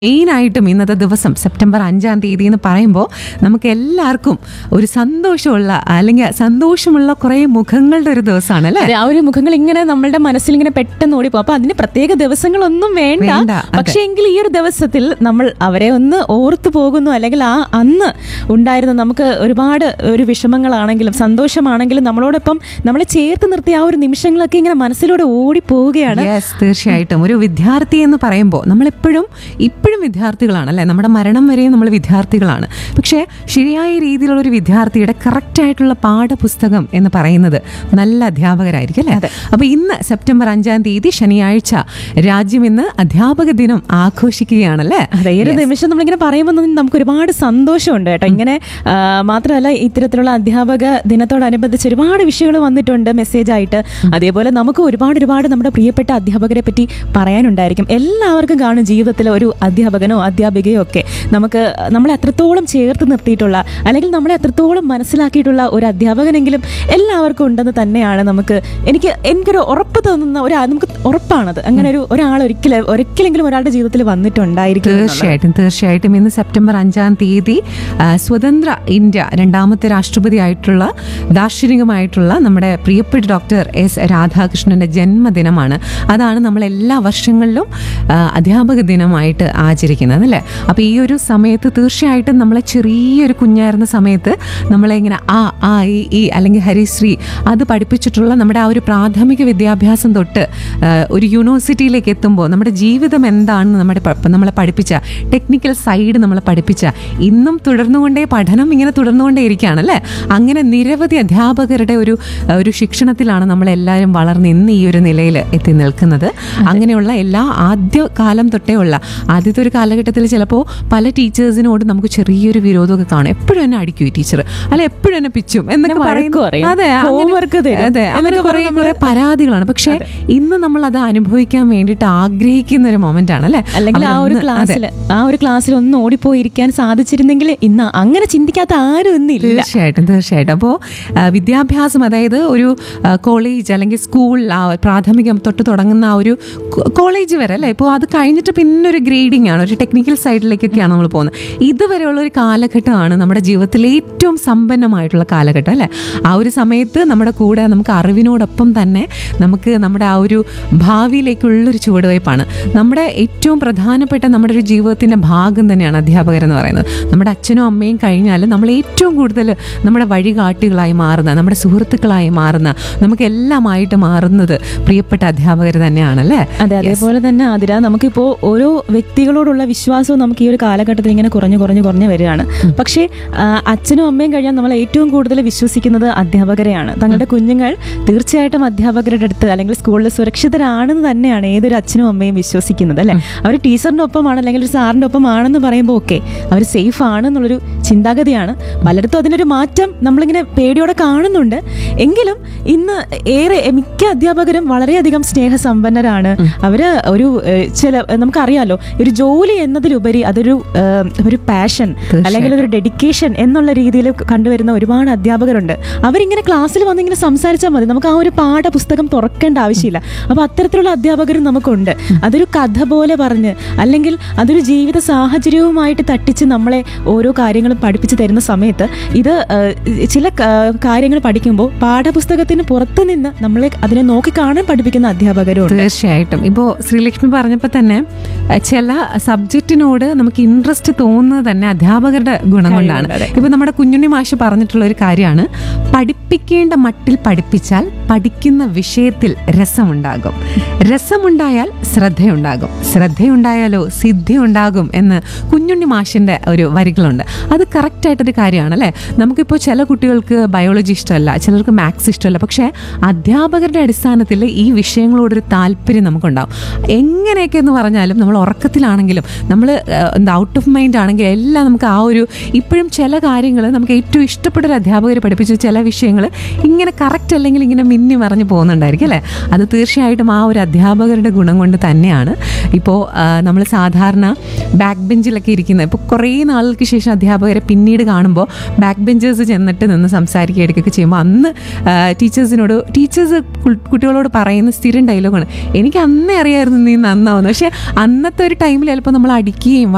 മെയിനായിട്ടും ഇന്നത്തെ ദിവസം സെപ്റ്റംബർ അഞ്ചാം തീയതി എന്ന് പറയുമ്പോൾ നമുക്ക് എല്ലാവർക്കും ഒരു സന്തോഷമുള്ള അല്ലെങ്കിൽ സന്തോഷമുള്ള കുറേ മുഖങ്ങളുടെ ഒരു ദിവസമാണ് അല്ലേ അതെ, ആ ഒരു മുഖങ്ങൾ ഇങ്ങനെ നമ്മളുടെ മനസ്സിൽ ഇങ്ങനെ പെട്ടെന്ന് ഓടിപ്പോ അപ്പൊ അതിന് പ്രത്യേക ദിവസങ്ങളൊന്നും വേണ്ട വേണ്ട, അതെ. പക്ഷേ എങ്കിൽ ഈ ഒരു ദിവസത്തിൽ നമ്മൾ അവരെ ഒന്ന് ഓർത്തു പോകുന്നു അല്ലെങ്കിൽ ആ അന്ന് ഉണ്ടായിരുന്ന നമുക്ക് ഒരുപാട് ഒരു വിഷമങ്ങളാണെങ്കിലും സന്തോഷമാണെങ്കിലും നമ്മളോടൊപ്പം നമ്മളെ ചേർത്ത് നിർത്തിയ ആ ഒരു നിമിഷങ്ങളൊക്കെ ഇങ്ങനെ മനസ്സിലൂടെ ഓടി പോവുകയാണ് യെസ് തീർച്ചയായിട്ടും ഒരു വിദ്യാർത്ഥി എന്ന് പറയുമ്പോൾ നമ്മളെപ്പോഴും ഇപ്പോഴും വിദ്യാർത്ഥികളാണ് അല്ലേ നമ്മുടെ മരണം വരെയും നമ്മൾ വിദ്യാർത്ഥികളാണ് പക്ഷേ ശരിയായ രീതിയിലുള്ള ഒരു വിദ്യാർത്ഥിയുടെ കറക്റ്റ് ആയിട്ടുള്ള പാഠപുസ്തകം എന്ന് പറയുന്നത് നല്ല അധ്യാപകരായിരിക്കും അല്ലേ അപ്പോൾ ഇന്ന് സെപ്റ്റംബർ അഞ്ചാം തീയതി ശനിയാഴ്ച രാജ്യം ഇന്ന് അധ്യാപക ദിനം ആഘോഷിക്കുകയാണല്ലേ അതെ ഈ ഒരു നിമിഷം നമ്മളിങ്ങനെ പറയുമ്പോൾ തന്നെ നമുക്ക് ഒരുപാട് സന്തോഷമുണ്ട് കേട്ടോ ഇങ്ങനെ ആ, മാത്രമല്ല ഇത്തരത്തിലുള്ള അധ്യാപക ദിനത്തോടനുബന്ധിച്ച് ഒരുപാട് വിഷയങ്ങൾ വന്നിട്ടുണ്ട് മെസ്സേജ് ആയിട്ട് അതേപോലെ നമുക്ക് ഒരുപാട് ഒരുപാട് നമ്മുടെ പ്രിയപ്പെട്ട അധ്യാപകരെ പറ്റി പറയാനുണ്ടായിരിക്കും എല്ലാവർക്കും കാണും ജീവിതത്തിൽ ഒരു അധ്യാപകനോ അധ്യാപികയോ ഒക്കെ നമുക്ക് നമ്മളെ അത്രത്തോളം ചേർത്ത് നിർത്തിയിട്ടുള്ള അല്ലെങ്കിൽ നമ്മളെ അത്രത്തോളം മനസ്സിലാക്കിയിട്ടുള്ള ഒരു അധ്യാപകനെങ്കിലും എല്ലാവർക്കും ഉണ്ടെന്ന് തന്നെയാണ് നമുക്ക് എനിക്ക് എനിക്കൊരു ഉറപ്പ് തോന്നുന്ന ഒരു നമുക്ക് ഉറപ്പാണത് അങ്ങനെ ഒരു ഒരാൾ ഒരിക്കലും ഒരിക്കലെങ്കിലും ഒരാളുടെ ജീവിതത്തിൽ വന്നിട്ടുണ്ടായിരിക്കും എന്നുള്ളത്. തീർച്ചയായിട്ടും തീർച്ചയായിട്ടും ഇന്ന് സെപ്റ്റംബർ അഞ്ചാം തീയതി ആ, സ്വതന്ത്ര ഇന്ത്യ രണ്ടാമത്തെ രാഷ്ട്രപതിയായിട്ടുള്ള ദാർശനികമായിട്ടുള്ള നമ്മുടെ പ്രിയപ്പെട്ട ഡോക്ടർ എസ് രാധാകൃഷ്ണന്റെ ജന്മദിനമാണ് അതാണ് നമ്മൾ എല്ലാ വർഷങ്ങളിലും ആ, അധ്യാപക ദിനമായിട്ട് ആചരിക്കുന്നത് അല്ലേ അപ്പോൾ ഈ ഒരു സമയത്ത് തീർച്ചയായിട്ടും നമ്മളെ ചെറിയൊരു കുഞ്ഞായിരുന്ന സമയത്ത് നമ്മളെ ഇങ്ങനെ ആ ആ ഈ ഈ അല്ലെങ്കിൽ ഹരിശ്രീ അത് പഠിപ്പിച്ചിട്ടുള്ള നമ്മുടെ ആ ഒരു പ്രാഥമിക വിദ്യാഭ്യാസം തൊട്ട് ആ, ഒരു യൂണിവേഴ്സിറ്റിയിലേക്ക് എത്തുമ്പോൾ നമ്മുടെ ജീവിതം എന്താണെന്ന് നമ്മുടെ പ- നമ്മളെ പഠിപ്പിച്ച ടെക്നിക്കൽ സൈഡ് നമ്മളെ പഠിപ്പിച്ച ഇന്നും തുടർന്നുകൊണ്ടേ പഠനം ഇങ്ങനെ തുടർന്നുകൊണ്ടേ ഇരിക്കുകയാണ് അല്ലേ അങ്ങനെ നിരവധി അധ്യാപകരുടെ ഒരു ആ, ഒരു ശിക്ഷണത്തിലാണ് നമ്മളെല്ലാവരും വളർന്ന് ഇന്ന് ഈ ഒരു നിലയിൽ എത്തി നിൽക്കുന്നത് അങ്ങനെയുള്ള എല്ലാ ആദ്യ കാലം തൊട്ടേ ഉള്ള ആദ്യത്തെ ഒരു കാലഘട്ടത്തിൽ ചിലപ്പോൾ പല ടീച്ചേഴ്സിനോട് നമുക്ക് ചെറിയൊരു വിരോധമൊക്കെ കാണും എപ്പോഴും എന്നെ അടിക്കും ഈ ടീച്ചർ അല്ല എപ്പോഴും എന്നെ പിച്ചും എന്നൊക്കെ എന്നെ വഴക്ക് പറയുന്നു. പറയും. അതെ അങ്ങനെ- Homework തരും. അതെ അങ്ങനെ എന്നൊക്കെ കുറെ പറഞ്ഞ് കുറെ പരാതികളാണ് പക്ഷെ ഇന്ന് നമ്മൾ അത് അനുഭവിക്കാൻ വേണ്ടിയിട്ട് ആഗ്രഹിക്കുന്ന ഒരു മൊമെന്റ് ആണ് അല്ലേ അല്ലെങ്കിൽ ആ ഒരു അവരൊന്ന് ക്ലാസ്സിൽ ആ ഒരു ക്ലാസ്സിൽ ഒന്ന് ഓടിപ്പോയിരിക്കാൻ സാധിച്ചിരുന്നെങ്കിൽ ഇന്ന് അങ്ങനെ ചിന്തിക്കാത്ത ആരും ഇന്നില്ല തീർച്ചയായിട്ടും തീർച്ചയായിട്ടും അപ്പോൾ വിദ്യാഭ്യാസം അതായത് ഒരു കോളേജ് അല്ലെങ്കിൽ സ്കൂൾ ആ പ്രാഥമികം തൊട്ട് തുടങ്ങുന്ന ആ ഒരു കോളേജ് വരെ അല്ലേ ഇപ്പോൾ അത് കഴിഞ്ഞിട്ട് പിന്നെ ഒരു ഗ്രേഡിംഗ് ആണ് ഒരു ടെക്നിക്കൽ സൈഡിലേക്കൊക്കെയാണ് നമ്മൾ പോകുന്നത് ഇതുവരെയുള്ള ഒരു കാലഘട്ടമാണ് നമ്മുടെ ജീവിതത്തിലെ ഏറ്റവും സമ്പന്നമായിട്ടുള്ള കാലഘട്ടം അല്ലേ ആ ഒരു സമയത്ത് നമ്മുടെ കൂടെ നമുക്ക് അറിവിനോടൊപ്പം തന്നെ നമുക്ക് നമ്മുടെ ആ ഒരു ഭാവിയിലേക്കുള്ളൊരു ചുവടുവയ്പ്പാണ് നമ്മുടെ ഏറ്റവും പ്രധാനപ്പെട്ട നമ്മുടെ ഒരു ജീവിതത്തിൻ്റെ ഭാഗം തന്നെയാണ് അധ്യാപകരെന്ന് പറയുന്നത് നമ്മുടെ അച്ഛനും അമ്മയും കഴിഞ്ഞാൽ നമ്മൾ ഏറ്റവും കൂടുതൽ നമ്മുടെ വഴികാട്ടികളായി മാറുന്ന നമ്മുടെ സുഹൃത്തുക്കളായി മാറുന്ന നമുക്ക് എല്ലാമായിട്ട് മാറുന്നത് പ്രിയപ്പെട്ട അധ്യാപകർ തന്നെയാണല്ലേ അതെ അതേപോലെ തന്നെ അതിര നമുക്കിപ്പോൾ ഓരോ വ്യക്തികളോടുള്ള വിശ്വാസവും നമുക്ക് ഈ ഒരു കാലഘട്ടത്തിൽ ഇങ്ങനെ കുറഞ്ഞു കുറഞ്ഞു കുറഞ്ഞു വരികയാണ് പക്ഷേ ആ, അച്ഛനും അമ്മയും കഴിഞ്ഞാൽ നമ്മൾ ഏറ്റവും കൂടുതൽ വിശ്വസിക്കുന്നത് അധ്യാപകരെയാണ് തങ്ങളുടെ കുഞ്ഞുങ്ങൾ തീർച്ചയായിട്ടും അധ്യാപകരുടെ അടുത്ത് അല്ലെങ്കിൽ സ്കൂളിൽ സുരക്ഷിതരാണെന്ന് തന്നെയാണ് ഏതൊരു അച്ഛനും അമ്മയും വിശ്വസിക്കുന്നത് അല്ലെ അവർ ടീച്ചറിന്റെ ഒപ്പമാണ് അല്ലെങ്കിൽ ഒരു സാറിന്റെ ഒപ്പമാണെന്ന് പറയുമ്പോൾ ഓക്കെ അവർ സേഫ് ആണ് എന്നുള്ളൊരു ചിന്താഗതിയാണ് പലയിടത്തും അതിനൊരു മാറ്റം നമ്മളിങ്ങനെ പേടിയോടെ കാണുന്നുണ്ട് എങ്കിലും ഇന്ന് ഏറെ മിക്ക അധ്യാപകരും വളരെയധികം സ്നേഹസമ്പന്നരാണ് അവര് ഒരു ഏഹ്, ചില നമുക്കറിയാലോ ഒരു ജോലി എന്നതിലുപരി അതൊരു ഏഹ്, ഒരു പാഷൻ അല്ലെങ്കിൽ ഒരു ഡെഡിക്കേഷൻ എന്നുള്ള രീതിയിൽ കണ്ടുവരുന്ന ഒരുപാട് അധ്യാപകരുണ്ട് അവരിങ്ങനെ ക്ലാസ്സിൽ വന്നിങ്ങനെ സംസാരിച്ചാൽ മതി നമുക്ക് ആ ഒരു പാഠപുസ്തകം തുറക്കേണ്ട ആവശ്യമില്ല അപ്പൊ അത്തരത്തിലുള്ള അധ്യാപകരും നമുക്കുണ്ട് അതൊരു കഥ പോലെ പറഞ്ഞ് അല്ലെങ്കിൽ അതൊരു ജീവിത സാഹചര്യവുമായിട്ട് തട്ടിച്ച് നമ്മളെ ഓരോ കാര്യങ്ങളും പഠിപ്പിച്ചു തരുന്ന സമയത്ത് ഇത് ഏഹ്, ചില കാര്യങ്ങൾ പഠിക്കുമ്പോൾ പാഠപുസ്തകത്തിന് പുറത്തു നിന്ന് നമ്മളെ അതിനെ നോക്കി കാണാൻ പഠിപ്പിക്കുന്ന അധ്യാപകരും ഉണ്ട് തീർച്ചയായിട്ടും ഇപ്പോൾ ശ്രീലക്ഷ്മി പറഞ്ഞപ്പോൾ തന്നെ അഹ് ചില സബ്ജക്റ്റിനോട് നമുക്ക് ഇൻട്രസ്റ്റ് തോന്നുന്നത് തന്നെ അധ്യാപകരുടെ ഗുണം കൊണ്ടാണ് അതെ. ഇപ്പൊ നമ്മുടെ കുഞ്ഞുണ്ണി മാഷ് പറഞ്ഞിട്ടുള്ള ഒരു കാര്യമാണ് പഠിപ്പിക്കേണ്ട മട്ടിൽ പഠിപ്പിച്ചാൽ പഠിക്കുന്ന വിഷയത്തിൽ രസമുണ്ടാകും രസമുണ്ടായാൽ ശ്രദ്ധയുണ്ടാകും ശ്രദ്ധയുണ്ടായാലോ സിദ്ധി ഉണ്ടാകും എന്ന് കുഞ്ഞുണ്ണി മാഷിന്റെ ഒരു വരികളുണ്ട് അത് കറക്റ്റ് ആയിട്ടൊരു കാര്യമാണ് അല്ലേ നമുക്കിപ്പോൾ ചില കുട്ടികൾക്ക് ബയോളജി ഇഷ്ടമല്ല ചിലർക്ക് മാത്സ് ഇഷ്ടമല്ല പക്ഷേ അധ്യാപകരുടെ അടിസ്ഥാനത്തിൽ ഈ വിഷയങ്ങളോടൊരു താല്പര്യം നമുക്കുണ്ടാവും എങ്ങനെയൊക്കെ എന്ന് പറഞ്ഞാലും നമ്മൾ ഉറക്കത്തിലാണെങ്കിലും നമ്മൾ എന്താ ഔട്ട് ഓഫ് മൈൻഡ് ആണെങ്കിലും എല്ലാം നമുക്ക് ആ ഒരു ഇപ്പോഴും ചില കാര്യങ്ങൾ നമുക്ക് ഏറ്റവും ഇഷ്ടപ്പെട്ട ഒരു അധ്യാപകർ പഠിപ്പിച്ച ചില വിഷയങ്ങൾ ഇങ്ങനെ കറക്റ്റ് അല്ലെങ്കിൽ ഇങ്ങനെ മിന്നി മറിഞ്ഞു പോകുന്നുണ്ടായിരിക്കും അല്ലേ അത് തീർച്ചയായിട്ടും ആ ഒരു അധ്യാപകരുടെ ഗുണം കൊണ്ട് തന്നെയാണ് ഇപ്പോൾ നമ്മൾ സാധാരണ ബാക്ക് ബെഞ്ചിലൊക്കെ ഇരിക്കുന്നത് ഇപ്പോൾ കുറേ നാളുകൾക്ക് ശേഷം അധ്യാപകരെ പിന്നീട് കാണുമ്പോൾ ബാക്ക് ബെഞ്ചേഴ്സ് ചെന്നിട്ട് നിന്ന് സംസാരിക്കുക എടുക്കുകയൊക്കെ ചെയ്യുമ്പോൾ അന്ന് ടീച്ചേഴ്സിനോട് ടീച്ചേഴ്സ് കുട്ടികളോട് പറയുന്ന സ്ഥിരം ഡയലോഗാണ് എനിക്ക് അന്നേ അറിയായിരുന്നു നീ നന്നാവുന്നു പക്ഷേ അന്നത്തെ ഒരു ടൈമിൽ ചിലപ്പോൾ നമ്മൾ അടിക്കുകയും